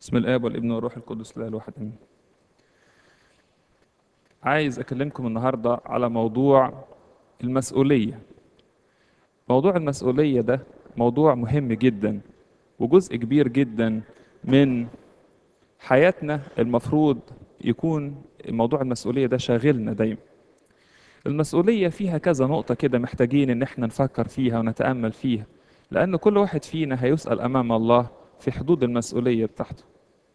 بسم الآب والابن والروح القدس لا الواحد آمين. عايز أكلمكم النهاردة على موضوع المسؤولية. موضوع المسؤولية ده موضوع مهم جدا وجزء كبير جدا من حياتنا المفروض يكون موضوع المسؤولية ده شاغلنا دايما. المسؤولية فيها كذا نقطة كده محتاجين إن احنا نفكر فيها ونتأمل فيها لأن كل واحد فينا هيسأل أمام الله في حدود المسؤولية بتاعته.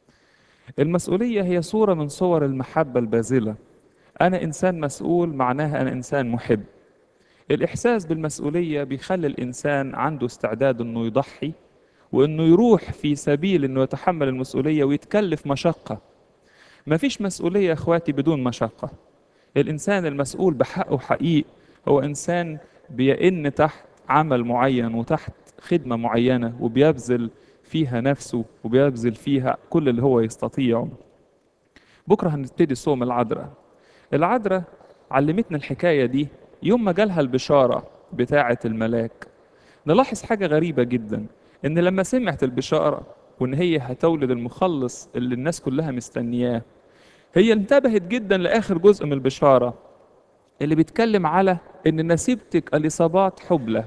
المسؤولية هي صورة من صور المحبة الباذلة. أنا إنسان مسؤول معناها أنا إنسان محب. الإحساس بالمسؤولية بيخلي الإنسان عنده استعداد إنه يضحي وإنه يروح في سبيل إنه يتحمل المسؤولية ويتكلف مشقة. مفيش مسؤولية يا إخواتي بدون مشقة. الإنسان المسؤول بحقه حقيق هو إنسان بيئن تحت عمل معين وتحت خدمة معينة وبيبذل فيها نفسه وبيبذل فيها كل اللي هو يستطيعه بكرة هنبتدي صوم العذراء العذراء علمتنا الحكاية دي يوم ما جالها البشارة بتاعة الملاك نلاحظ حاجة غريبة جدا إن لما سمعت البشارة وإن هي هتولد المخلص اللي الناس كلها مستنياه هي انتبهت جدا لآخر جزء من البشارة اللي بيتكلم على إن نسيبتك اليصابات حبلى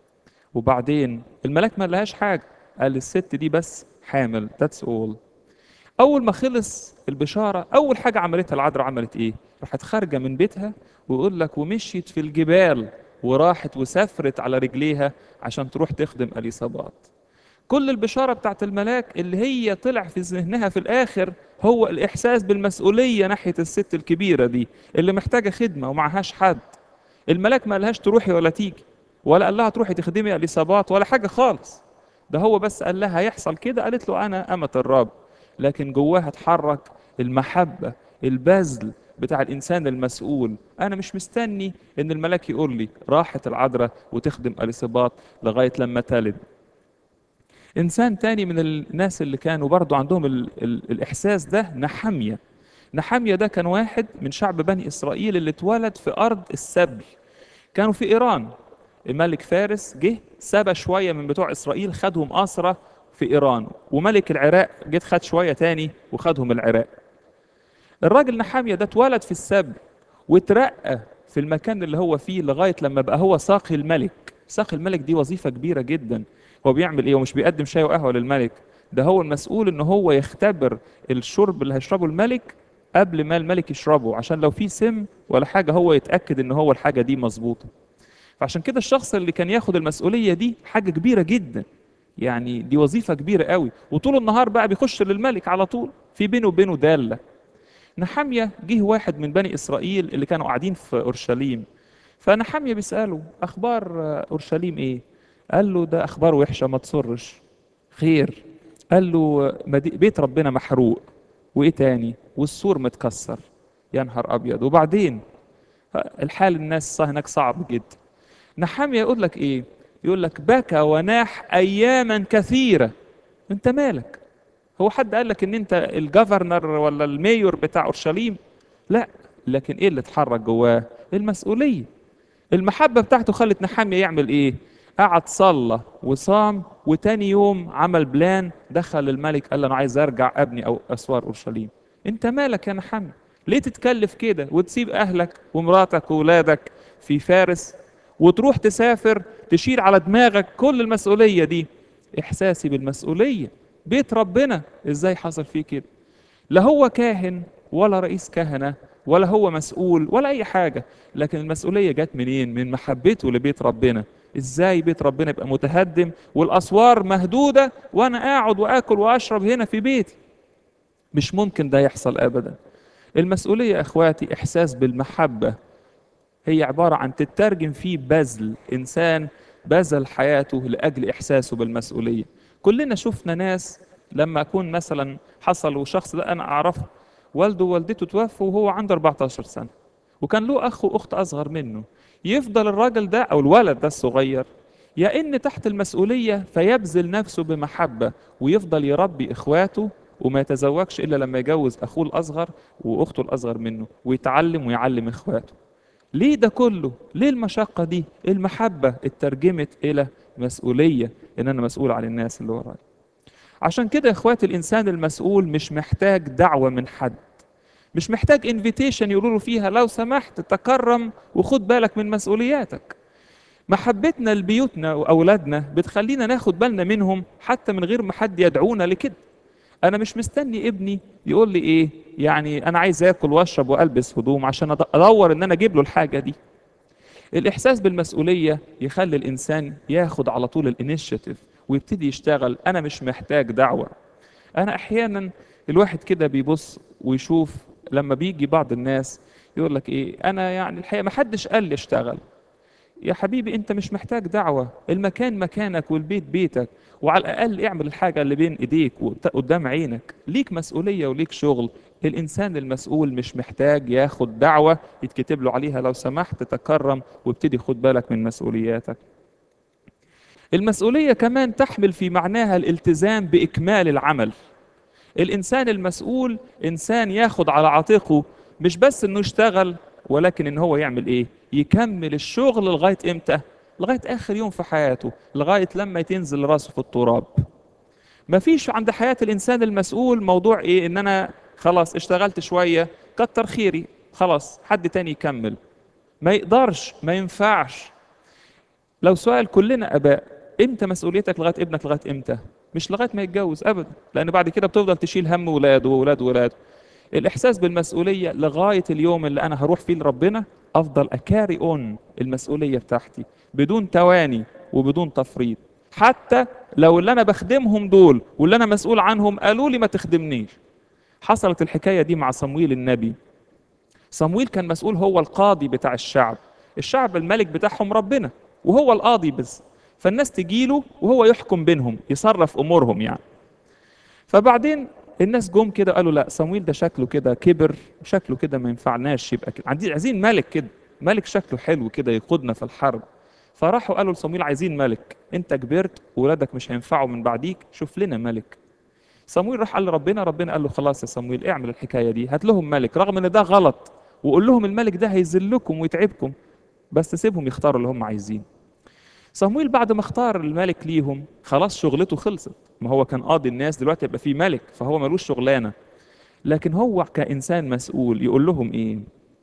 وبعدين الملاك ما لهاش حاجة قال الست دي بس حامل that's all أول ما خلص البشارة أول حاجة عملتها العذراء عملت إيه؟ راحت خارجة من بيتها ويقول لك ومشيت في الجبال وراحت وسافرت على رجليها عشان تروح تخدم اليصابات كل البشارة بتاعت الملاك اللي هي طلع في ذهنها في الآخر هو الإحساس بالمسؤولية ناحية الست الكبيرة دي اللي محتاجة خدمة ومعهاش حد الملاك ما قالهاش تروحي ولا تيجي ولا قال لها تروحي تخدمي اليصابات ولا حاجة خالص ده هو بس قال لها هيحصل كده قالت له أنا أمة الرب لكن جواها اتحرك المحبة البذل بتاع الإنسان المسؤول أنا مش مستني إن الملاك يقول لي راحت العذراء وتخدم اليصابات لغاية لما تلد إنسان تاني من الناس اللي كانوا برضو عندهم ال ال الإحساس ده نحمية نحمية ده كان واحد من شعب بني إسرائيل اللي اتولد في أرض السبي كانوا في إيران الملك فارس جه سبى شوية من بتوع إسرائيل خدهم أسرة في إيران وملك العراق جه خد شوية تاني وخدهم العراق الراجل نحامية ده اتولد في السبي واترقى في المكان اللي هو فيه لغاية لما بقى هو ساقي الملك ساقي الملك دي وظيفة كبيرة جدا هو بيعمل ايه هو مش بيقدم شاي وقهوة للملك ده هو المسؤول ان هو يختبر الشرب اللي هيشربه الملك قبل ما الملك يشربه عشان لو في سم ولا حاجة هو يتأكد ان هو الحاجة دي مظبوطة فعشان كده الشخص اللي كان ياخد المسؤولية دي حاجة كبيرة جدا يعني دي وظيفة كبيرة قوي وطول النهار بقى بيخش للملك على طول في بينه وبينه دالة نحامية جه واحد من بني إسرائيل اللي كانوا قاعدين في أورشليم فنحامية بيسأله أخبار أورشليم إيه قال له ده أخبار وحشة ما تصرش خير قال له بيت ربنا محروق وإيه تاني والسور متكسر يا نهار أبيض وبعدين الحال الناس هناك صعب جدا نحامية يقول لك ايه يقول لك بكى وناح اياما كثيره انت مالك هو حد قال لك ان انت الجفرنر ولا الميور بتاع اورشليم لا لكن ايه اللي اتحرك جواه المسؤوليه المحبه بتاعته خلت نحامية يعمل ايه قعد صلى وصام وتاني يوم عمل بلان دخل الملك قال له انا عايز ارجع ابني او اسوار اورشليم انت مالك يا نحامية ليه تتكلف كده وتسيب اهلك ومراتك واولادك في فارس وتروح تسافر تشيل على دماغك كل المسؤولية دي إحساسي بالمسؤولية بيت ربنا إزاي حصل فيه كده لا هو كاهن ولا رئيس كهنة ولا هو مسؤول ولا أي حاجة لكن المسؤولية جت منين من محبته لبيت ربنا إزاي بيت ربنا يبقى متهدم والأسوار مهدودة وأنا قاعد وآكل وأشرب هنا في بيتي مش ممكن ده يحصل أبدا المسؤولية يا أخواتي إحساس بالمحبة هي عبارة عن تترجم فيه بذل إنسان بذل حياته لأجل إحساسه بالمسؤولية كلنا شفنا ناس لما أكون مثلا حصل وشخص ده أنا أعرفه والده ووالدته توفوا وهو عنده 14 سنة وكان له أخ وأخت أصغر منه يفضل الراجل ده أو الولد ده الصغير يا إن تحت المسؤولية فيبذل نفسه بمحبة ويفضل يربي إخواته وما يتزوجش إلا لما يجوز أخوه الأصغر وأخته الأصغر منه ويتعلم ويعلم إخواته ليه ده كله؟ ليه المشقة دي؟ المحبة اترجمت إلى مسؤولية إن أنا مسؤول عن الناس اللي ورايا. عشان كده يا اخواتي الانسان المسؤول مش محتاج دعوة من حد مش محتاج انفيتيشن يقولوا له فيها لو سمحت تكرم وخد بالك من مسؤولياتك محبتنا لبيوتنا واولادنا بتخلينا ناخد بالنا منهم حتى من غير ما حد يدعونا لكده انا مش مستني ابني يقول لي ايه يعني انا عايز اكل واشرب والبس هدوم عشان ادور ان انا اجيب له الحاجه دي الاحساس بالمسؤوليه يخلي الانسان ياخد على طول الانيشيتيف ويبتدي يشتغل انا مش محتاج دعوه انا احيانا الواحد كده بيبص ويشوف لما بيجي بعض الناس يقول لك ايه انا يعني الحقيقه ما حدش قال لي اشتغل يا حبيبي انت مش محتاج دعوة المكان مكانك والبيت بيتك وعلى الاقل اعمل الحاجة اللي بين ايديك وقدام عينك ليك مسؤولية وليك شغل الانسان المسؤول مش محتاج ياخد دعوة يتكتب له عليها لو سمحت تكرم وابتدي خد بالك من مسؤولياتك المسؤولية كمان تحمل في معناها الالتزام بإكمال العمل الإنسان المسؤول إنسان ياخد على عاتقه مش بس إنه يشتغل ولكن إن هو يعمل إيه؟ يكمل الشغل لغاية إمتى؟ لغاية آخر يوم في حياته لغاية لما تنزل راسه في التراب مفيش عند حياة الإنسان المسؤول موضوع إيه إن أنا خلاص اشتغلت شوية كتر خيري خلاص حد تاني يكمل ما يقدرش ما ينفعش لو سؤال كلنا اباء امتى مسؤوليتك لغايه ابنك لغايه امتى مش لغايه ما يتجوز ابدا لان بعد كده بتفضل تشيل هم ولاده وولاد ولاده الاحساس بالمسؤوليه لغايه اليوم اللي انا هروح فيه لربنا افضل اكاري اون المسؤوليه بتاعتي بدون تواني وبدون تفريط حتى لو اللي انا بخدمهم دول واللي انا مسؤول عنهم قالوا لي ما تخدمنيش حصلت الحكايه دي مع صمويل النبي صمويل كان مسؤول هو القاضي بتاع الشعب الشعب الملك بتاعهم ربنا وهو القاضي بس فالناس تجيله وهو يحكم بينهم يصرف امورهم يعني فبعدين الناس جم كده قالوا لا صمويل ده شكله كده كبر شكله كده ما ينفعناش يبقى كده عندي عايزين ملك كده ملك شكله حلو كده يقودنا في الحرب فراحوا قالوا لصمويل عايزين ملك انت كبرت وولادك مش هينفعوا من بعديك شوف لنا ملك صمويل راح قال لربنا ربنا قال له خلاص يا صمويل اعمل الحكايه دي هات لهم ملك رغم ان ده غلط وقول لهم الملك ده هيذلكم ويتعبكم بس سيبهم يختاروا اللي هم عايزين صمويل بعد ما اختار الملك ليهم خلاص شغلته خلصت ما هو كان قاضي الناس دلوقتي يبقى فيه ملك فهو ملوش شغلانه لكن هو كانسان مسؤول يقول لهم ايه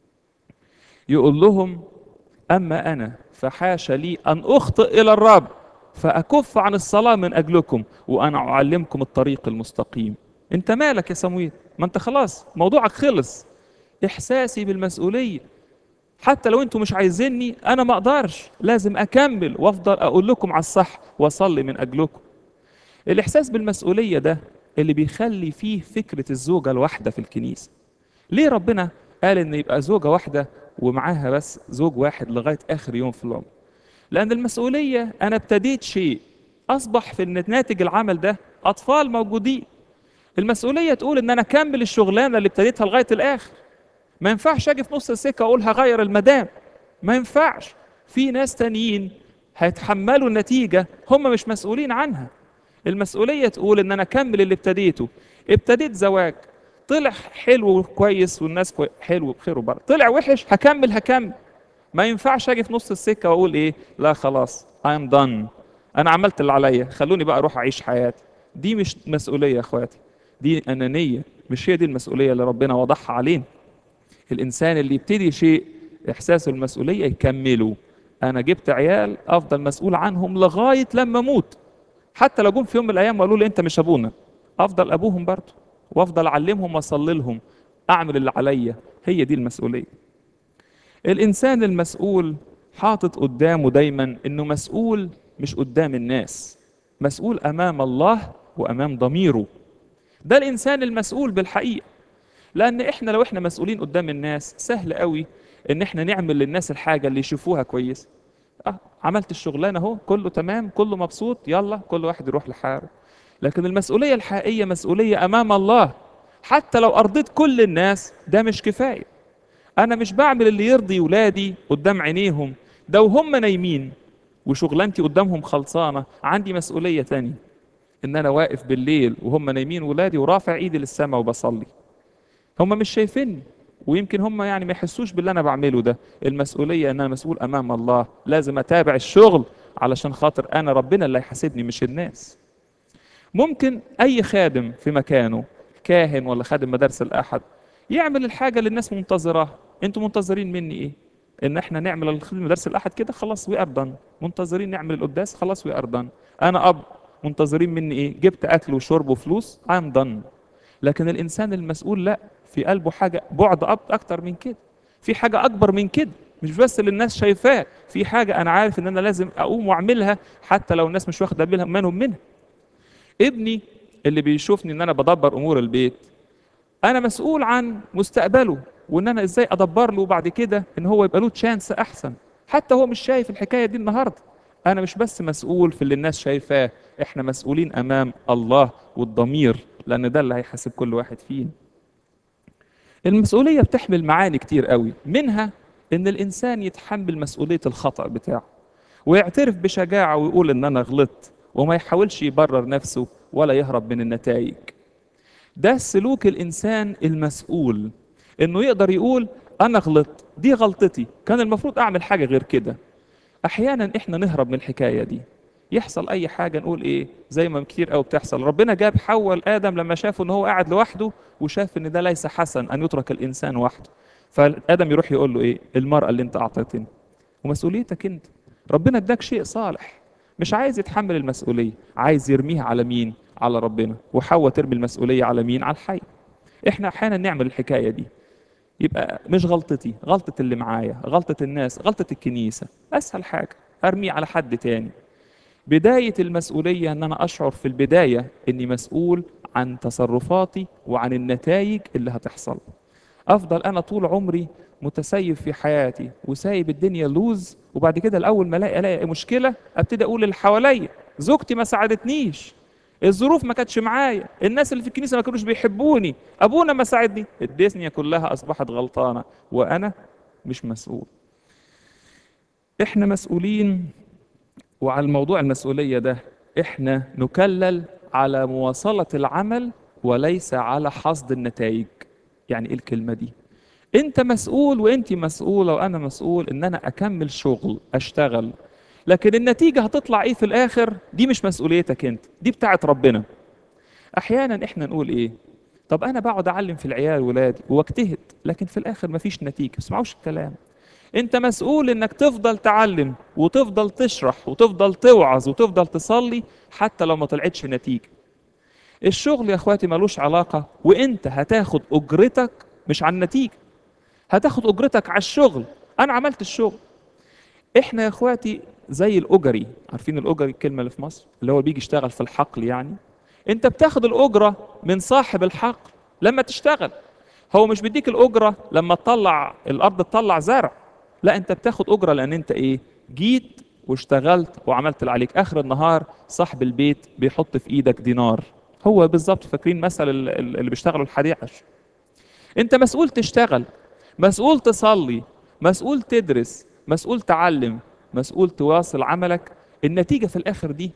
يقول لهم اما انا فحاش لي ان اخطئ الى الرب فاكف عن الصلاه من اجلكم وانا اعلمكم الطريق المستقيم انت مالك يا صمويل ما انت خلاص موضوعك خلص احساسي بالمسؤوليه حتى لو انتوا مش عايزيني انا ما اقدرش لازم اكمل وافضل اقول لكم على الصح واصلي من اجلكم الاحساس بالمسؤوليه ده اللي بيخلي فيه فكره الزوجه الواحده في الكنيسه ليه ربنا قال ان يبقى زوجه واحده ومعاها بس زوج واحد لغايه اخر يوم في العمر لان المسؤوليه انا ابتديت شيء اصبح في ناتج العمل ده اطفال موجودين المسؤوليه تقول ان انا اكمل الشغلانه اللي ابتديتها لغايه الاخر ما ينفعش اجي في نص السكه اقول هغير المدام ما ينفعش في ناس تانيين هيتحملوا النتيجه هم مش مسؤولين عنها المسؤوليه تقول ان انا اكمل اللي ابتديته ابتديت زواج طلع حلو وكويس والناس كوي... حلو بخير وبركه طلع وحش هكمل هكمل ما ينفعش اجي في نص السكه واقول ايه لا خلاص I'm done انا عملت اللي عليا خلوني بقى اروح اعيش حياتي دي مش مسؤوليه يا اخواتي دي انانيه مش هي دي المسؤوليه اللي ربنا وضعها علينا الانسان اللي يبتدي شيء احساسه المسؤوليه يكمله انا جبت عيال افضل مسؤول عنهم لغايه لما اموت حتى لو جم في يوم من الايام وقالوا لي انت مش ابونا افضل ابوهم برضه وافضل اعلمهم واصلي لهم اعمل اللي عليا هي دي المسؤوليه الانسان المسؤول حاطط قدامه دايما انه مسؤول مش قدام الناس مسؤول امام الله وامام ضميره ده الانسان المسؤول بالحقيقه لان احنا لو احنا مسؤولين قدام الناس سهل قوي ان احنا نعمل للناس الحاجه اللي يشوفوها كويسه اه عملت الشغلانه اهو كله تمام كله مبسوط يلا كل واحد يروح لحاله لكن المسؤوليه الحقيقيه مسؤوليه امام الله حتى لو ارضيت كل الناس ده مش كفايه انا مش بعمل اللي يرضي ولادي قدام عينيهم ده وهم نايمين وشغلانتي قدامهم خلصانه عندي مسؤوليه تانية ان انا واقف بالليل وهم نايمين ولادي ورافع ايدي للسماء وبصلي هم مش شايفيني ويمكن هم يعني ما يحسوش باللي انا بعمله ده المسؤوليه ان انا مسؤول امام الله لازم اتابع الشغل علشان خاطر انا ربنا اللي هيحاسبني مش الناس ممكن اي خادم في مكانه كاهن ولا خادم مدارس الاحد يعمل الحاجه اللي الناس منتظراها انتوا منتظرين مني ايه ان احنا نعمل الخدمه مدارس الاحد كده خلاص وي ار دان منتظرين نعمل القداس خلاص وي ار دان انا اب منتظرين مني ايه جبت اكل وشرب وفلوس ام دان لكن الانسان المسؤول لا في قلبه حاجه بعد أب اكتر من كده في حاجه اكبر من كده مش بس اللي الناس شايفاه في حاجه انا عارف ان انا لازم اقوم واعملها حتى لو الناس مش واخده بالها منهم منها ابني اللي بيشوفني ان انا بدبر امور البيت انا مسؤول عن مستقبله وان انا ازاي ادبر له بعد كده ان هو يبقى له تشانس احسن حتى هو مش شايف الحكايه دي النهارده انا مش بس مسؤول في اللي الناس شايفاه احنا مسؤولين امام الله والضمير لان ده اللي هيحاسب كل واحد فينا المسؤوليه بتحمل معاني كتير قوي منها ان الانسان يتحمل مسؤوليه الخطا بتاعه ويعترف بشجاعه ويقول ان انا غلطت وما يحاولش يبرر نفسه ولا يهرب من النتائج ده سلوك الانسان المسؤول انه يقدر يقول انا غلطت دي غلطتي كان المفروض اعمل حاجه غير كده احيانا احنا نهرب من الحكايه دي يحصل اي حاجه نقول ايه زي ما كتير قوي بتحصل ربنا جاب حواء لادم لما شافه ان هو قاعد لوحده وشاف ان ده ليس حسن ان يترك الانسان وحده فادم يروح يقول له ايه المراه اللي انت اعطيتني ومسؤوليتك انت ربنا اداك شيء صالح مش عايز يتحمل المسؤوليه عايز يرميها على مين على ربنا وحواء ترمي المسؤوليه على مين على الحي احنا احيانا نعمل الحكايه دي يبقى مش غلطتي غلطة اللي معايا غلطة الناس غلطة الكنيسة أسهل حاجة أرمي على حد تاني بداية المسؤولية أن أنا أشعر في البداية أني مسؤول عن تصرفاتي وعن النتائج اللي هتحصل أفضل أنا طول عمري متسيب في حياتي وسايب الدنيا لوز وبعد كده الأول ما ألاقي ألاقي مشكلة أبتدي أقول اللي حواليا زوجتي ما ساعدتنيش الظروف ما كانتش معايا الناس اللي في الكنيسه ما كانوش بيحبوني ابونا ما ساعدني الدنيا كلها اصبحت غلطانه وانا مش مسؤول احنا مسؤولين وعلى الموضوع المسؤوليه ده احنا نكلل على مواصله العمل وليس على حصد النتائج يعني ايه الكلمه دي انت مسؤول وانت مسؤوله وانا مسؤول ان انا اكمل شغل اشتغل لكن النتيجة هتطلع ايه في الاخر دي مش مسؤوليتك انت دي بتاعت ربنا احيانا احنا نقول ايه طب انا بقعد اعلم في العيال ولادي واجتهد لكن في الاخر مفيش نتيجة اسمعوش الكلام انت مسؤول انك تفضل تعلم وتفضل تشرح وتفضل توعظ وتفضل تصلي حتى لو ما طلعتش نتيجة الشغل يا اخواتي ملوش علاقة وانت هتاخد اجرتك مش على النتيجة هتاخد اجرتك على الشغل انا عملت الشغل احنا يا اخواتي زي الاجري عارفين الاجري الكلمه اللي في مصر اللي هو بيجي يشتغل في الحقل يعني انت بتاخد الاجره من صاحب الحقل لما تشتغل هو مش بيديك الاجره لما تطلع الارض تطلع زرع لا انت بتاخد اجره لان انت ايه جيت واشتغلت وعملت اللي عليك اخر النهار صاحب البيت بيحط في ايدك دينار هو بالظبط فاكرين مثل اللي بيشتغلوا الحديقش انت مسؤول تشتغل مسؤول تصلي مسؤول تدرس مسؤول تعلم مسؤول تواصل عملك النتيجة في الآخر دي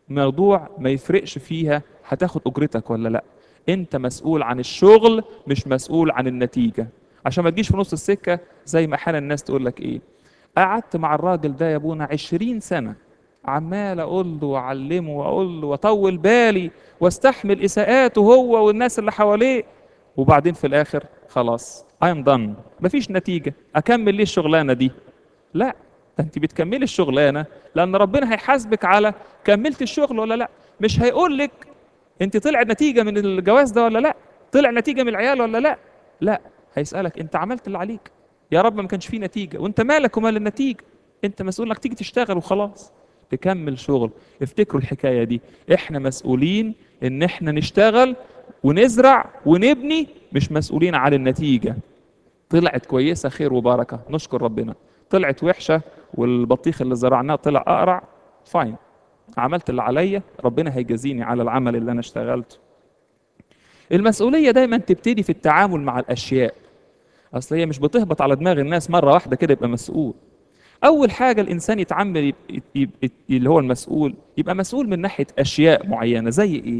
موضوع ما يفرقش فيها هتاخد أجرتك ولا لا أنت مسؤول عن الشغل مش مسؤول عن النتيجة عشان ما تجيش في نص السكة زي ما أحيانا الناس تقول لك إيه قعدت مع الراجل ده يا ابونا عشرين سنة عمال أقول له وأعلمه وأقول له وأطول بالي واستحمل إساءاته هو والناس اللي حواليه وبعدين في الآخر خلاص I'm done مفيش نتيجة أكمل ليه الشغلانة دي لا ده انت بتكملي الشغلانه لان ربنا هيحاسبك على كملت الشغل ولا لا مش هيقول لك انت طلع نتيجه من الجواز ده ولا لا طلع نتيجه من العيال ولا لا لا هيسالك انت عملت اللي عليك يا رب ما كانش فيه نتيجه وانت مالك ومال النتيجه انت مسؤول انك تيجي تشتغل وخلاص تكمل شغل افتكروا الحكايه دي احنا مسؤولين ان احنا نشتغل ونزرع ونبني مش مسؤولين عن النتيجه طلعت كويسه خير وبركه نشكر ربنا طلعت وحشه والبطيخ اللي زرعناه طلع اقرع فاين عملت اللي عليا ربنا هيجازيني على العمل اللي انا اشتغلته المسؤوليه دايما تبتدي في التعامل مع الاشياء اصل هي مش بتهبط على دماغ الناس مره واحده كده يبقى مسؤول اول حاجه الانسان يتعامل يب... يب... يب... اللي هو المسؤول يبقى مسؤول من ناحيه اشياء معينه زي ايه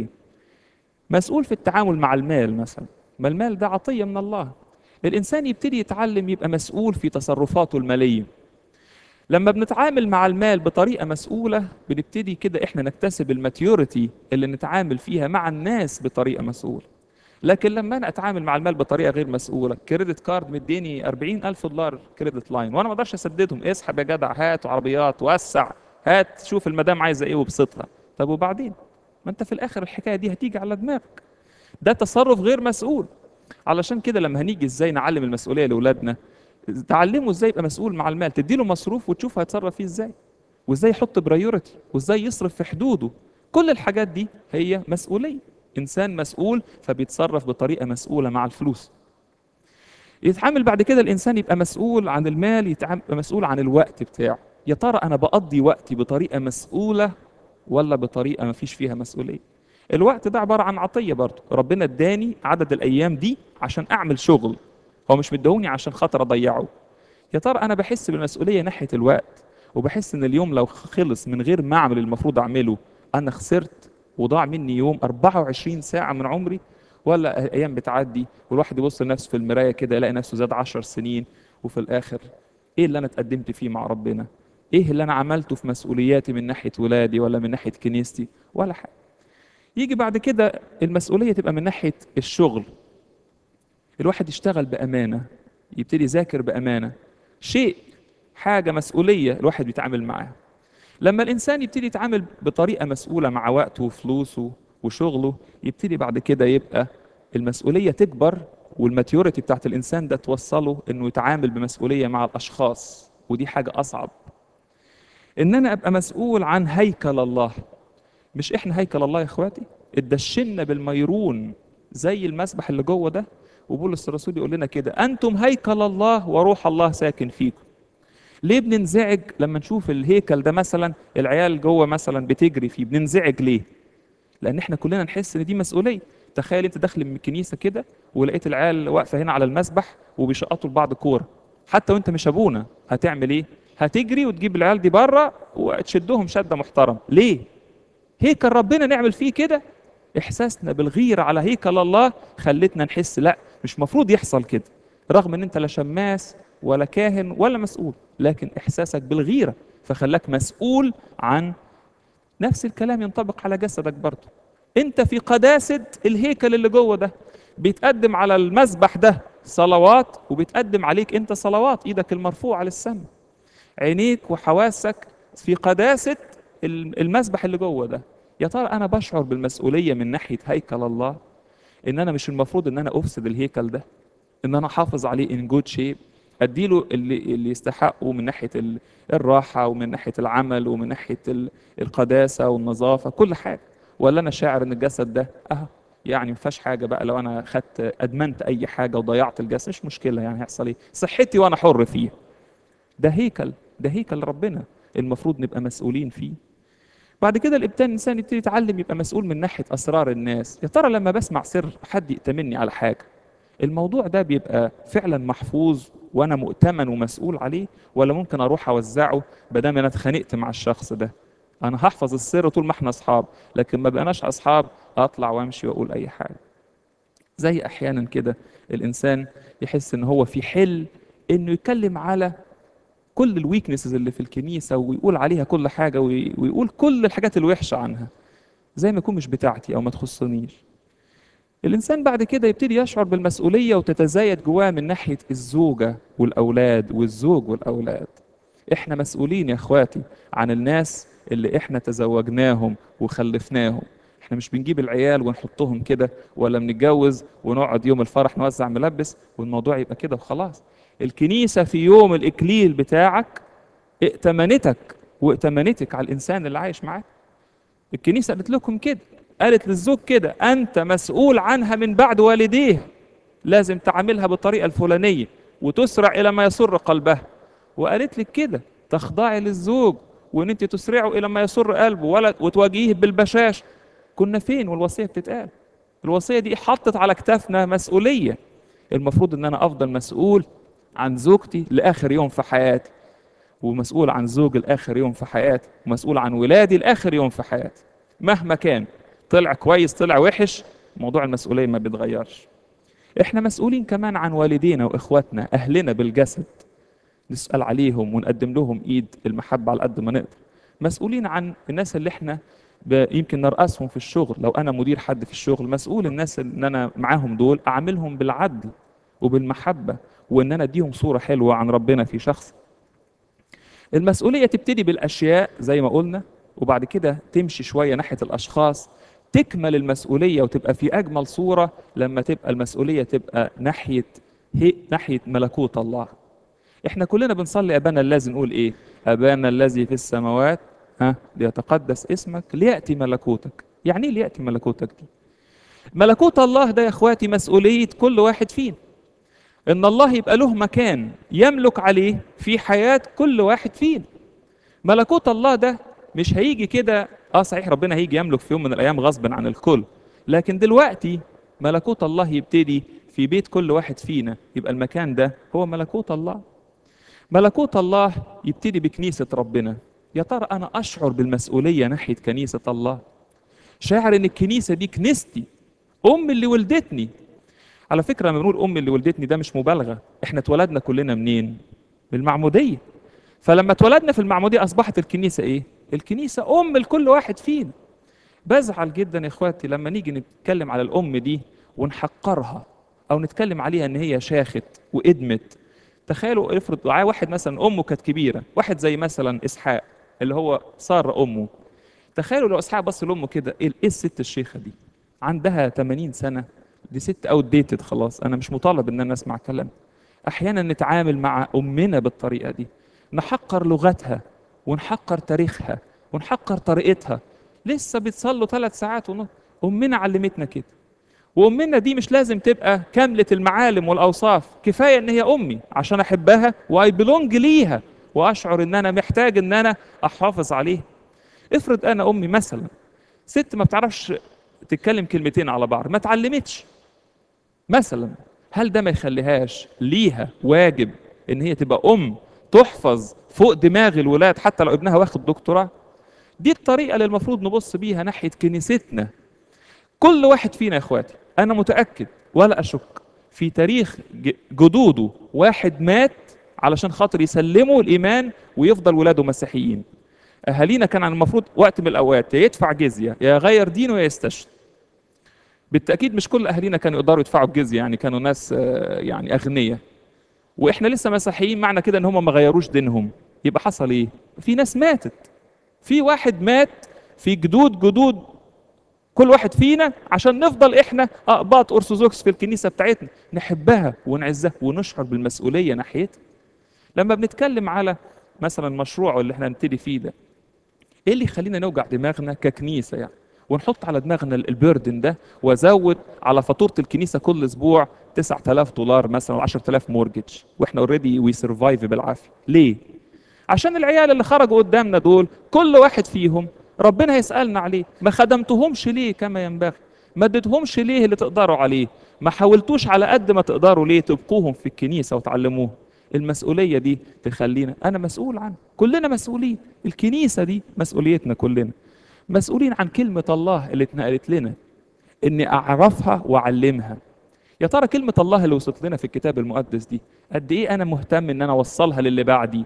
مسؤول في التعامل مع المال مثلا ما المال ده عطيه من الله الانسان يبتدي يتعلم يبقى مسؤول في تصرفاته الماليه لما بنتعامل مع المال بطريقة مسؤولة بنبتدي كده احنا نكتسب الماتيوريتي اللي نتعامل فيها مع الناس بطريقة مسؤولة لكن لما انا اتعامل مع المال بطريقة غير مسؤولة كريدت كارد مديني 40 ألف دولار كريدت لاين وانا ما اقدرش اسددهم اسحب يا جدع هات عربيات وسع هات شوف المدام عايزة ايه وبسطها طب وبعدين ما انت في الاخر الحكاية دي هتيجي على دماغك ده تصرف غير مسؤول علشان كده لما هنيجي ازاي نعلم المسؤولية لاولادنا تعلمه ازاي يبقى مسؤول مع المال تديله مصروف وتشوف هيتصرف فيه ازاي وازاي يحط برايورتي وازاي يصرف في حدوده كل الحاجات دي هي مسؤوليه انسان مسؤول فبيتصرف بطريقه مسؤوله مع الفلوس يتعامل بعد كده الانسان يبقى مسؤول عن المال يتعامل مسؤول عن الوقت بتاعه يا ترى انا بقضي وقتي بطريقه مسؤوله ولا بطريقه ما فيش فيها مسؤوليه الوقت ده عباره عن عطيه برضه ربنا اداني عدد الايام دي عشان اعمل شغل هو مش مدوني عشان خاطر اضيعه يا ترى انا بحس بالمسؤوليه ناحيه الوقت وبحس ان اليوم لو خلص من غير ما اعمل المفروض اعمله انا خسرت وضاع مني يوم 24 ساعه من عمري ولا ايام بتعدي والواحد يبص لنفسه في المرايه كده يلاقي نفسه زاد 10 سنين وفي الاخر ايه اللي انا اتقدمت فيه مع ربنا ايه اللي انا عملته في مسؤولياتي من ناحيه ولادي ولا من ناحيه كنيستي ولا حاجه يجي بعد كده المسؤوليه تبقى من ناحيه الشغل الواحد يشتغل بامانه يبتدي يذاكر بامانه شيء حاجه مسؤوليه الواحد بيتعامل معاها لما الانسان يبتدي يتعامل بطريقه مسؤوله مع وقته وفلوسه وشغله يبتدي بعد كده يبقى المسؤوليه تكبر والماتيوريتي بتاعت الانسان ده توصله انه يتعامل بمسؤوليه مع الاشخاص ودي حاجه اصعب ان انا ابقى مسؤول عن هيكل الله مش احنا هيكل الله يا اخواتي اتدشنا بالميرون زي المسبح اللي جوه ده وبولس الرسول يقول لنا كده انتم هيكل الله وروح الله ساكن فيكم ليه بننزعج لما نشوف الهيكل ده مثلا العيال جوه مثلا بتجري فيه بننزعج ليه لان احنا كلنا نحس ان دي مسؤوليه تخيل انت داخل من الكنيسه كده ولقيت العيال واقفه هنا على المسبح وبيشقطوا لبعض كوره حتى وانت مش ابونا هتعمل ايه هتجري وتجيب العيال دي بره وتشدهم شده محترم ليه هيكل ربنا نعمل فيه كده احساسنا بالغيره على هيكل الله خلتنا نحس لا مش مفروض يحصل كده رغم ان انت لا شماس ولا كاهن ولا مسؤول لكن احساسك بالغيره فخلاك مسؤول عن نفس الكلام ينطبق على جسدك برضه انت في قداسه الهيكل اللي جوه ده بيتقدم على المسبح ده صلوات وبيتقدم عليك انت صلوات ايدك المرفوعه للسماء عينيك وحواسك في قداسه المسبح اللي جوه ده يا ترى انا بشعر بالمسؤوليه من ناحيه هيكل الله ان انا مش المفروض ان انا افسد الهيكل ده ان انا احافظ عليه ان جود شيب اديله اللي اللي يستحقه من ناحيه الراحه ومن ناحيه العمل ومن ناحيه القداسه والنظافه كل حاجه ولا انا شاعر ان الجسد ده اه يعني ما فيهاش حاجه بقى لو انا خدت ادمنت اي حاجه وضيعت الجسد مش مشكله يعني هيحصل ايه صحتي وانا حر فيها ده هيكل ده هيكل ربنا المفروض نبقى مسؤولين فيه بعد كده الابتداء الانسان يبتدي يتعلم يبقى مسؤول من ناحيه اسرار الناس يا ترى لما بسمع سر حد يأتمني على حاجه الموضوع ده بيبقى فعلا محفوظ وانا مؤتمن ومسؤول عليه ولا ممكن اروح اوزعه بدل انا اتخانقت مع الشخص ده انا هحفظ السر طول ما احنا اصحاب لكن ما بقناش اصحاب اطلع وامشي واقول اي حاجه زي احيانا كده الانسان يحس ان هو في حل انه يتكلم على كل الويكنسز اللي في الكنيسه ويقول عليها كل حاجه ويقول كل الحاجات الوحشه عنها زي ما يكون مش بتاعتي او ما تخصنيش الانسان بعد كده يبتدي يشعر بالمسؤوليه وتتزايد جواه من ناحيه الزوجه والاولاد والزوج والاولاد احنا مسؤولين يا اخواتي عن الناس اللي احنا تزوجناهم وخلفناهم احنا مش بنجيب العيال ونحطهم كده ولا بنتجوز ونقعد يوم الفرح نوزع ملبس والموضوع يبقى كده وخلاص الكنيسه في يوم الاكليل بتاعك ائتمنتك وائتمنتك على الانسان اللي عايش معاك الكنيسه قالت لكم كده قالت للزوج كده انت مسؤول عنها من بعد والديه لازم تعاملها بالطريقه الفلانيه وتسرع الى ما يسر قلبها وقالت لك كده تخضعي للزوج وان انت تسرعه الى ما يسر قلبه ولا وتواجهيه بالبشاش كنا فين والوصيه بتتقال الوصيه دي حطت على كتافنا مسؤوليه المفروض ان انا افضل مسؤول عن زوجتي لاخر يوم في حياتي ومسؤول عن زوجي لاخر يوم في حياتي ومسؤول عن ولادي لاخر يوم في حياتي مهما كان طلع كويس طلع وحش موضوع المسؤوليه ما بيتغيرش احنا مسؤولين كمان عن والدينا واخواتنا اهلنا بالجسد نسأل عليهم ونقدم لهم ايد المحبة على قد ما نقدر مسؤولين عن الناس اللي احنا ب- يمكن نرأسهم في الشغل لو انا مدير حد في الشغل مسؤول الناس اللي انا معاهم دول اعاملهم بالعدل وبالمحبة وان انا اديهم صورة حلوة عن ربنا في شخص المسؤولية تبتدي بالاشياء زي ما قلنا وبعد كده تمشي شوية ناحية الاشخاص تكمل المسؤولية وتبقى في اجمل صورة لما تبقى المسؤولية تبقى ناحية هي ناحية ملكوت الله احنا كلنا بنصلي ابانا الذي نقول ايه ابانا الذي في السماوات ها ليتقدس اسمك لياتي ملكوتك يعني ايه لياتي ملكوتك دي ملكوت الله ده يا اخواتي مسؤوليه كل واحد فينا ان الله يبقى له مكان يملك عليه في حياه كل واحد فينا ملكوت الله ده مش هيجي كده اه صحيح ربنا هيجي يملك في يوم من الايام غصبا عن الكل لكن دلوقتي ملكوت الله يبتدي في بيت كل واحد فينا يبقى المكان ده هو ملكوت الله ملكوت الله يبتدي بكنيسة ربنا يا ترى أنا أشعر بالمسؤولية ناحية كنيسة الله شاعر إن الكنيسة دي كنيستي أم اللي ولدتني على فكرة لما بنقول أم اللي ولدتني ده مش مبالغة إحنا اتولدنا كلنا منين؟ من المعمودية فلما اتولدنا في المعمودية أصبحت الكنيسة إيه؟ الكنيسة أم لكل واحد فينا بزعل جدا يا إخواتي لما نيجي نتكلم على الأم دي ونحقرها أو نتكلم عليها إن هي شاخت وإدمت تخيلوا افرض معاه واحد مثلا امه كانت كبيره واحد زي مثلا اسحاق اللي هو ساره امه تخيلوا لو اسحاق بص لامه كده ايه إيه الست الشيخه دي عندها 80 سنه دي ست اوت ديتد خلاص انا مش مطالب ان انا اسمع كلام احيانا نتعامل مع امنا بالطريقه دي نحقر لغتها ونحقر تاريخها ونحقر طريقتها لسه بتصلوا ثلاث ساعات ونص امنا علمتنا كده وامنا دي مش لازم تبقى كامله المعالم والاوصاف كفايه ان هي امي عشان احبها واي بلونج ليها واشعر ان انا محتاج ان انا احافظ عليها افرض انا امي مثلا ست ما بتعرفش تتكلم كلمتين على بعض ما اتعلمتش مثلا هل ده ما يخليهاش ليها واجب ان هي تبقى ام تحفظ فوق دماغ الولاد حتى لو ابنها واخد دكتوراه دي الطريقه اللي المفروض نبص بيها ناحيه كنيستنا كل واحد فينا يا اخواتي انا متاكد ولا اشك في تاريخ ج- جدوده واحد مات علشان خاطر يسلموا الايمان ويفضل ولاده مسيحيين اهالينا كان عن المفروض وقت من الاوقات يا يدفع جزيه يا يغير دينه يا يستشهد بالتاكيد مش كل اهالينا كانوا يقدروا يدفعوا الجزيه يعني كانوا ناس آه، يعني اغنياء واحنا لسه مسيحيين معنى كده ان هم ما غيروش دينهم يبقى حصل ايه في ناس ماتت في واحد مات في جدود جدود كل واحد فينا عشان نفضل احنا اقباط ارثوذكس في الكنيسه بتاعتنا نحبها ونعزها ونشعر بالمسؤوليه ناحيتها لما بنتكلم على مثلا مشروع اللي احنا هنبتدي فيه ده ايه اللي يخلينا نوجع دماغنا ككنيسه يعني ونحط على دماغنا البيردن ده وازود على فاتوره الكنيسه كل اسبوع 9000 دولار مثلا 10000 مورجج واحنا اوريدي وي سرفايف بالعافيه ليه عشان العيال اللي خرجوا قدامنا دول كل واحد فيهم ربنا هيسألنا عليه ما خدمتهمش ليه كما ينبغي ما اديتهمش ليه اللي تقدروا عليه ما حاولتوش على قد ما تقدروا ليه تبقوهم في الكنيسة وتعلموهم المسؤولية دي تخلينا أنا مسؤول عنها كلنا مسؤولين الكنيسة دي مسؤوليتنا كلنا مسؤولين عن كلمة الله اللي اتنقلت لنا إني أعرفها وأعلمها يا ترى كلمة الله اللي وصلت لنا في الكتاب المقدس دي قد إيه أنا مهتم إن أنا أوصلها للي بعدي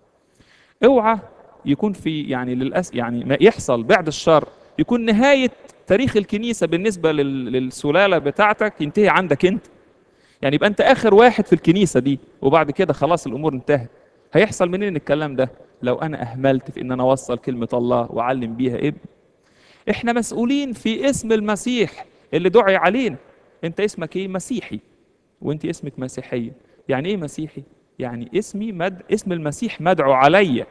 اوعى يكون في يعني للأس يعني ما يحصل بعد الشر يكون نهاية تاريخ الكنيسة بالنسبة لل- للسلالة بتاعتك ينتهي عندك انت يعني يبقى انت اخر واحد في الكنيسة دي وبعد كده خلاص الامور انتهت هيحصل منين الكلام ده لو انا اهملت في ان انا اوصل كلمة الله واعلم بيها ابن احنا مسؤولين في اسم المسيح اللي دعي علينا انت اسمك ايه مسيحي وانت اسمك مسيحية يعني ايه مسيحي يعني اسمي مد... اسم المسيح مدعو عليا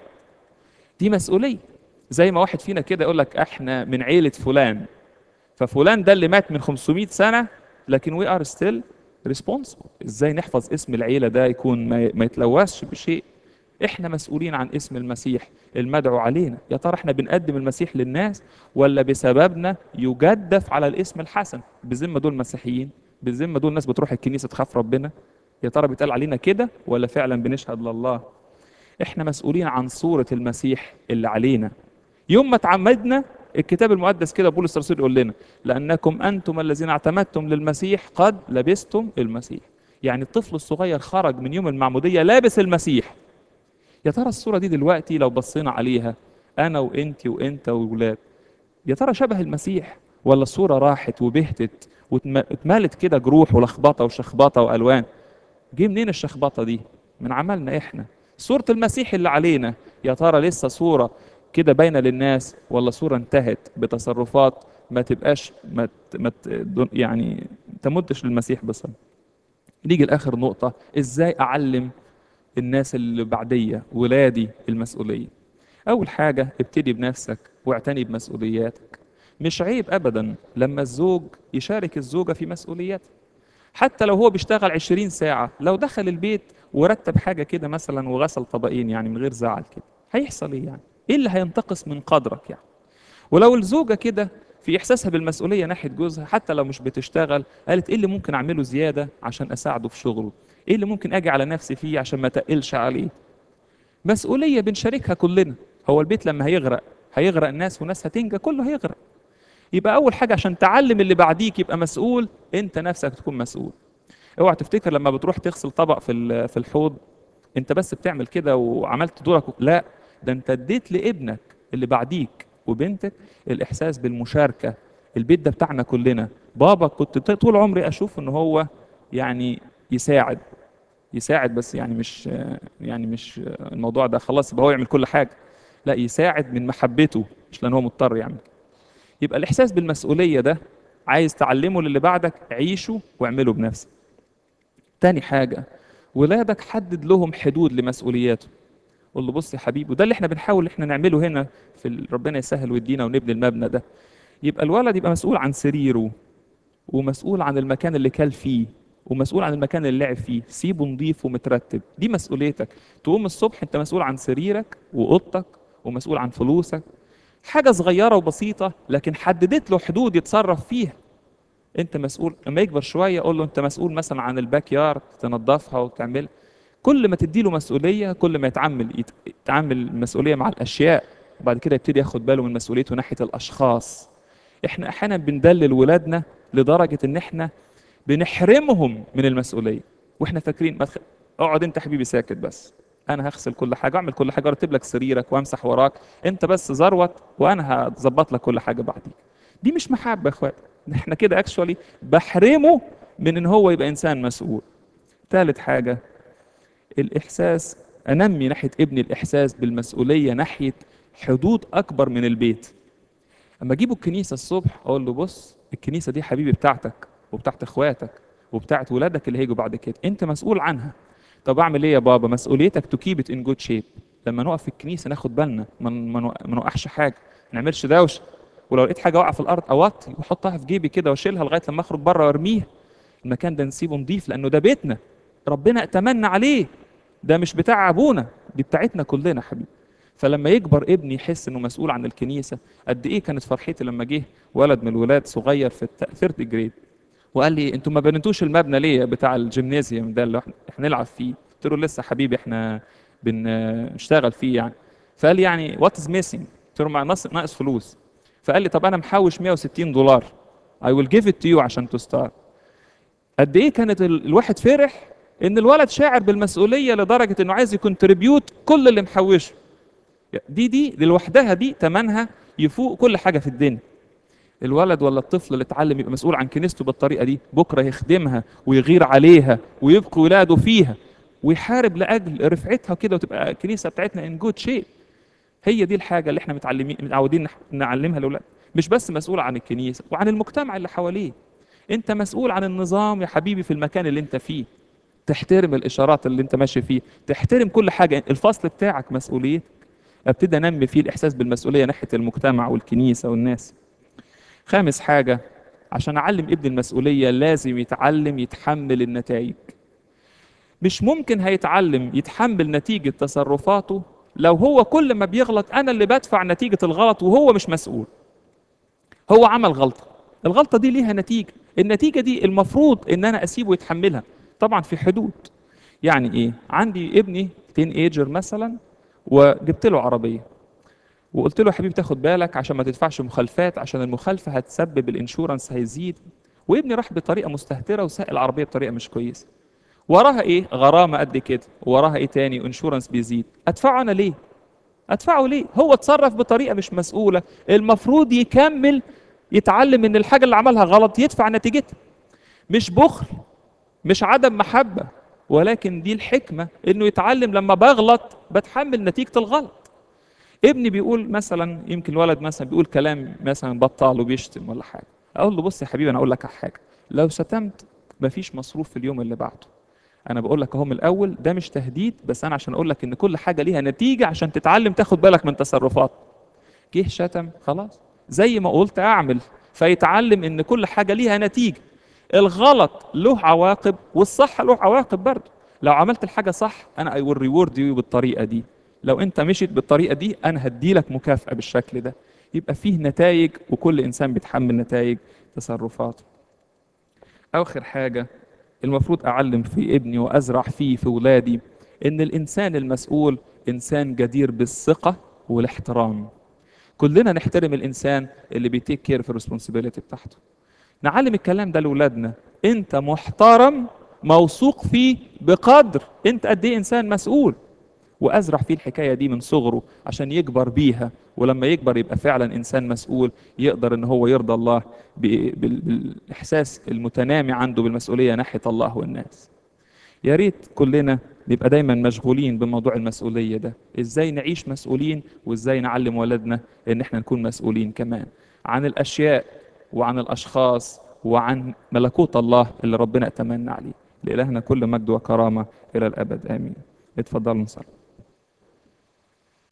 دي مسؤولية زي ما واحد فينا كده يقول لك احنا من عيلة فلان ففلان ده اللي مات من 500 سنة لكن وي ار ستيل ريسبونسبل ازاي نحفظ اسم العيلة ده يكون ما, ما يتلوثش بشيء احنا مسؤولين عن اسم المسيح المدعو علينا يا ترى احنا بنقدم المسيح للناس ولا بسببنا يجدف على الاسم الحسن بذمة دول مسيحيين بذمة دول ناس بتروح الكنيسة تخاف ربنا يا ترى بيتقال علينا كده ولا فعلا بنشهد لله احنا مسؤولين عن صورة المسيح اللي علينا يوم ما تعمدنا الكتاب المقدس كده بولس الرسول يقول لنا لأنكم أنتم الذين اعتمدتم للمسيح قد لبستم المسيح يعني الطفل الصغير خرج من يوم المعمودية لابس المسيح يا ترى الصورة دي دلوقتي لو بصينا عليها أنا وأنت وأنت والولاد يا ترى شبه المسيح ولا الصورة راحت وبهتت واتملت كده جروح ولخبطة وشخبطة وألوان جه منين الشخبطة دي من عملنا إحنا صورة المسيح اللي علينا يا ترى لسه صورة كده باينة للناس ولا صورة انتهت بتصرفات ما تبقاش ما, ت- ما ت- يعني تمدش للمسيح بصر نيجي لآخر نقطة إزاي أعلم الناس اللي بعدية ولادي المسؤولية أول حاجة ابتدي بنفسك واعتني بمسؤولياتك مش عيب أبدا لما الزوج يشارك الزوجة في مسؤولياتها حتى لو هو بيشتغل 20 ساعة لو دخل البيت ورتب حاجة كده مثلا وغسل طبقين يعني من غير زعل كده هيحصل ايه يعني؟ ايه اللي هينتقص من قدرك يعني؟ ولو الزوجة كده في إحساسها بالمسؤولية ناحية جوزها حتى لو مش بتشتغل قالت إيه اللي ممكن أعمله زيادة عشان أساعده في شغله إيه اللي ممكن أجي على نفسي فيه عشان ما تقلش عليه مسؤولية بنشاركها كلنا هو البيت لما هيغرق هيغرق الناس وناس هتنجى كله هيغرق يبقى أول حاجة عشان تعلم اللي بعديك يبقى مسؤول أنت نفسك تكون مسؤول اوعى تفتكر لما بتروح تغسل طبق في ال- في الحوض انت بس بتعمل كده وعملت دورك لا ده انت اديت لابنك اللي بعديك وبنتك الاحساس بالمشاركه البيت ده بتاعنا كلنا بابا كنت ط- طول عمري اشوف ان هو يعني يساعد يساعد بس يعني مش يعني مش الموضوع ده خلاص يبقى هو يعمل كل حاجه لا يساعد من محبته مش لان هو مضطر يعمل يبقى الاحساس بالمسؤوليه ده عايز تعلمه للي بعدك عيشه واعمله بنفسك تاني حاجة ولادك حدد لهم حدود لمسؤولياته قول له بص يا حبيبي وده اللي احنا بنحاول احنا نعمله هنا في ال- ربنا يسهل ويدينا ونبني المبنى ده يبقى الولد يبقى مسؤول عن سريره ومسؤول عن المكان اللي كل فيه ومسؤول عن المكان اللي لعب فيه سيبه نظيف ومترتب دي مسؤوليتك تقوم الصبح انت مسؤول عن سريرك واوضتك ومسؤول عن فلوسك حاجة صغيرة وبسيطة لكن حددت له حدود يتصرف فيها انت مسؤول لما يكبر شويه قول له انت مسؤول مثلا عن الباك يارد تنظفها وتعمل كل ما تدي له مسؤوليه كل ما يتعامل يت- يتعامل المسؤوليه مع الاشياء وبعد كده يبتدي ياخد باله من مسؤوليته ناحيه الاشخاص احنا احيانا بندلل ولادنا لدرجه ان احنا بنحرمهم من المسؤوليه واحنا فاكرين ما تخ... اقعد انت حبيبي ساكت بس انا هغسل كل حاجه اعمل كل حاجه ارتب لك سريرك وامسح وراك انت بس زروت وانا هظبط لك كل حاجه بعديك دي مش محبه يا اخوات احنا كده اكشولي بحرمه من ان هو يبقى انسان مسؤول ثالث حاجه الاحساس انمي ناحيه ابني الاحساس بالمسؤوليه ناحيه حدود اكبر من البيت اما اجيبه الكنيسه الصبح اقول له بص الكنيسه دي حبيبي بتاعتك وبتاعت اخواتك وبتاعت ولادك اللي هيجوا بعد كده انت مسؤول عنها طب اعمل ايه يا بابا مسؤوليتك تو كيب ات ان جود شيب لما نقف في الكنيسه ناخد بالنا ما ما نوق- ما نوقعش حاجه ما نعملش دوشه ولو لقيت حاجه واقعه في الارض اوطي واحطها في جيبي كده واشيلها لغايه لما اخرج بره وارميها المكان ده نسيبه نضيف لانه ده بيتنا ربنا اتمنى عليه ده مش بتاع ابونا دي بتاعتنا كلنا حبيبي فلما يكبر ابني يحس انه مسؤول عن الكنيسه قد ايه كانت فرحتي لما جه ولد من الولاد صغير في الثيرد جريد وقال لي انتوا ما بنيتوش المبنى ليه بتاع الجيمنازيوم ده اللي احنا إحنا نلعب فيه قلت له لسه حبيبي احنا بنشتغل فيه يعني فقال لي يعني وات از ميسنج قلت له مع ناقص ناقص فلوس فقال لي طب انا محوش 160 دولار I will give it to you عشان تستار قد ايه كانت ال- الواحد فرح ان الولد شاعر بالمسؤوليه لدرجه انه عايز يكونتريبيوت كل اللي محوشه دي دي لوحدها دي تمنها يفوق كل حاجه في الدنيا الولد ولا الطفل اللي اتعلم يبقى مسؤول عن كنيسته بالطريقه دي بكره يخدمها ويغير عليها ويبقي ولاده فيها ويحارب لاجل رفعتها كده وتبقى الكنيسه بتاعتنا ان جود شيء هي دي الحاجه اللي احنا متعلمين متعودين نح- نعلمها لاولاد مش بس مسؤول عن الكنيسه وعن المجتمع اللي حواليه انت مسؤول عن النظام يا حبيبي في المكان اللي انت فيه تحترم الاشارات اللي انت ماشي فيه تحترم كل حاجه الفصل بتاعك مسؤوليتك ابتدي انمي فيه الاحساس بالمسؤوليه ناحيه المجتمع والكنيسه والناس خامس حاجه عشان اعلم ابني المسؤوليه لازم يتعلم يتحمل النتائج مش ممكن هيتعلم يتحمل نتيجه تصرفاته لو هو كل ما بيغلط انا اللي بدفع نتيجه الغلط وهو مش مسؤول هو عمل غلطه الغلطه دي ليها نتيجه النتيجه دي المفروض ان انا اسيبه يتحملها طبعا في حدود يعني ايه عندي ابني تين ايجر مثلا وجبت له عربيه وقلت له يا حبيبي تاخد بالك عشان ما تدفعش مخالفات عشان المخالفه هتسبب الانشورنس هيزيد وابني راح بطريقه مستهتره وساق العربيه بطريقه مش كويسه وراها ايه غرامه قد كده وراها ايه تاني انشورنس بيزيد ادفعه انا ليه ادفعه ليه هو اتصرف بطريقه مش مسؤوله المفروض يكمل يتعلم ان الحاجه اللي عملها غلط يدفع نتيجتها مش بخل مش عدم محبه ولكن دي الحكمه انه يتعلم لما بغلط بتحمل نتيجه الغلط ابني بيقول مثلا يمكن الولد مثلا بيقول كلام مثلا بطال وبيشتم ولا حاجه اقول له بص يا حبيبي انا اقول لك على حاجه لو شتمت مفيش مصروف في اليوم اللي بعده انا بقول لك اهو من الاول ده مش تهديد بس انا عشان اقول لك ان كل حاجه ليها نتيجه عشان تتعلم تاخد بالك من تصرفات جه شتم خلاص زي ما قلت اعمل فيتعلم ان كل حاجه ليها نتيجه الغلط له عواقب والصح له عواقب برضه لو عملت الحاجه صح انا اي ويل ريورد يو بالطريقه دي لو انت مشيت بالطريقه دي انا هديلك مكافاه بالشكل ده يبقى فيه نتائج وكل انسان بيتحمل نتائج تصرفاته اخر حاجه المفروض اعلم في ابني وازرع فيه في ولادي ان الانسان المسؤول انسان جدير بالثقه والاحترام كلنا نحترم الانسان اللي بيتيك كير في الريسبونسبيلتي بتاعته نعلم الكلام ده لاولادنا انت محترم موثوق فيه بقدر انت قد ايه انسان مسؤول وازرع فيه الحكايه دي من صغره عشان يكبر بيها ولما يكبر يبقى فعلا انسان مسؤول يقدر ان هو يرضى الله بالاحساس المتنامي عنده بالمسؤوليه ناحيه الله والناس يا ريت كلنا نبقى دايما مشغولين بموضوع المسؤوليه ده ازاي نعيش مسؤولين وازاي نعلم ولادنا ان احنا نكون مسؤولين كمان عن الاشياء وعن الاشخاص وعن ملكوت الله اللي ربنا اتمنى عليه لإلهنا كل مجد وكرامه الى الابد امين اتفضلوا نصلي